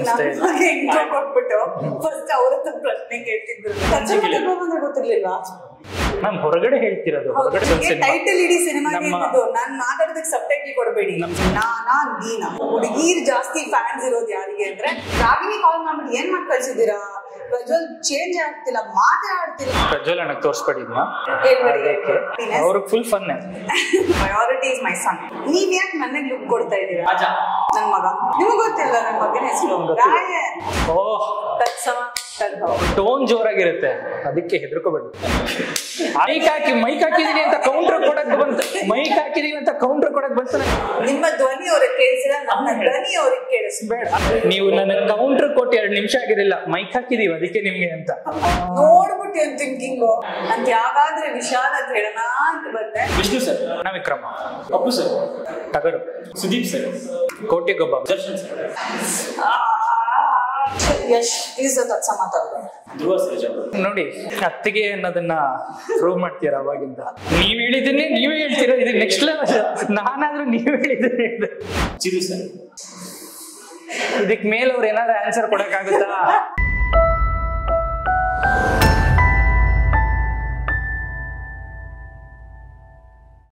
ಅಷ್ಟೇ. ನಮಗೆ ಇಂಟ್ರೋ ಕೊಟ್ಬಿಟ್ಟು ಫಸ್ಟ್ ಅವ್ರ ಹತ್ರ ಪ್ರಶ್ನೆ ಕೇಳ್ತಿದ್ರು ಕಚ್ಚಮ್ಮ ದಬ್ಬ ಬಂದ್ರೆ ಗೊತ್ತಿರ್ಲಿಲ್ವಾ ಮ್ಯಾಮ್ ಹೊರಗಡೆ ಹೇಳ್ತಿರೋದು ಹೊರಗಡೆ ಸ್ವಲ್ಪ ಸಿನಿಮಾ ಟೈಟಲ್ ಇಡೀ ಸಿನಿಮಾಗೆ ನಮ್ಮ- ಇದ್ದು ನಾನ್ ಮಾತಾಡೋದಕ್ಕೆ ಸಬ್ ಟೈಟಲ್ ಕೊಡಬೇಡಿ ನಾನಾ ನೀನಾ ಹುಡುಗೀರ್ ಜಾಸ್ತಿ ಫ್ಯಾನ್ಸ್ ಇರೋದು ಯಾರಿಗೆ ಅಂದ್ರೆ ರಾಗಿನಿ ಕಾಲ್ ಮಾಡ್ಬಿಟ್ಟು ಏನ್ ಮಾಡಿ ಕಳ್ಸಿದ್ದೀರಾ ಪ್ರಜ್ವಲ್ ಚೇಂಜ್ ಆಗ್ತಿಲ್ಲ ಮಾತೇ ಆಡ್ತಿಲ್ಲ ಪ್ರಜ್ವಲ್ ಅಣ್ಣ ತೋರಿಸ್ಬೇಡಿ ಹೇಳ್ಬೇಡಿ. ಅವ್ರಿಗೆ ಫುಲ್ ಫನ್ನೇ ಪ್ರಯಾರಿಟಿ ಇಸ್ ಮೈ ಸನ್ ನೀವ್ ಯಾಕೆ ನನಗೆ ಲುಕ್ ಕೊಡ್ತಾ ಇದ್ದೀರಾ ನನ್ ಮಗ ನಿಮಗ್ ಗೊತ್ತಿಲ್ಲ ನನ್ ಮಗನ ಹೆಸರು ಗೊತ್ತಿಲ್ಲ. ರಾಯನ್ ಓಹ್ ತತ್ಸಮ ತದ್ಭವ. ಟೋನ್ ಜೋರಾಗಿರುತ್ತೆ ಅದಕ್ಕೆ ಹೆದರ್ಕೋಬೇಡಿ ಮೈಕ್ ಹಾಕಿ ಮೈಕ್ ಹಾಕಿದೀನಿ ಅಂತ ಕೌಂಟರ್ ಕೊಡಕ್ ಬಂತು ಮೈಕ್ ಹಾಕಿದೀನಿ ಅಂತ ಕೌಂಟರ್ ಕೊಡಕ್ ಬಂತು ನಂಗೆ. ನಿಮ್ಮ ಧ್ವನಿ ಅವ್ರಿಗೆ ಕೇಳಿಸಿಲ್ಲ ನನ್ನ ಧ್ವನಿ ಅವ್ರಿಗೆ ಕೇಳಿಸ್ಬೇಡ ಬೇಡ ನೀವು ನನಗೆ ಕೌಂಟರ್ ಕೊಟ್ಟು ಎರಡು ನಿಮಿಷ ಆಗಿರಲಿಲ್ಲ ಮೈಕ್ ಹಾಕಿದೀವಿ ಅದಕ್ಕೆ ನಿಮ್ಗೆ ಅಂತ ನೋಡ್ಬಿಟ್ಟು ಏನ್ ಥಿಂಕಿಂಗು ಅಂತ ಯಾವಾಗಾದ್ರೆ ವಿಶಾಲ ಅಂತ ಹೇಳೋಣ ಅಂತ ಬಂದೆ ವಿಷ್ಣು ಸರ್ ನಾ Vikrama Appu sir Tagaru Sudeep sir Kotigobba Darshan sir Yash is ತತ್ಸಮ ತದ್ಭವ. ಧ್ರುವ ಸರ್ಜಾ ನೋಡಿ ಅತ್ತಿಗೆ ಅನ್ನೋದನ್ನ ಪ್ರೂವ್ ಮಾಡ್ತೀರಾ ಅವಾಗಿಂದ ನೀವ್ ಹೇಳಿದನ್ನೇ ನೀವೇ ಹೇಳ್ತೀರಾ ಇದು ನೆಕ್ಸ್ಟ್ ಲೆವೆಲ್ ನಾನಾದ್ರೂ ನೀವ್ ಹೇಳಿದ್ರೆ ಚಿರು ಸರ್ ಇದಕ್ ಮೇಲೆ ಅವ್ರು ಏನಾದ್ರು ಆನ್ಸರ್ ಕೊಡಕ್ಕಾಗುತ್ತಾ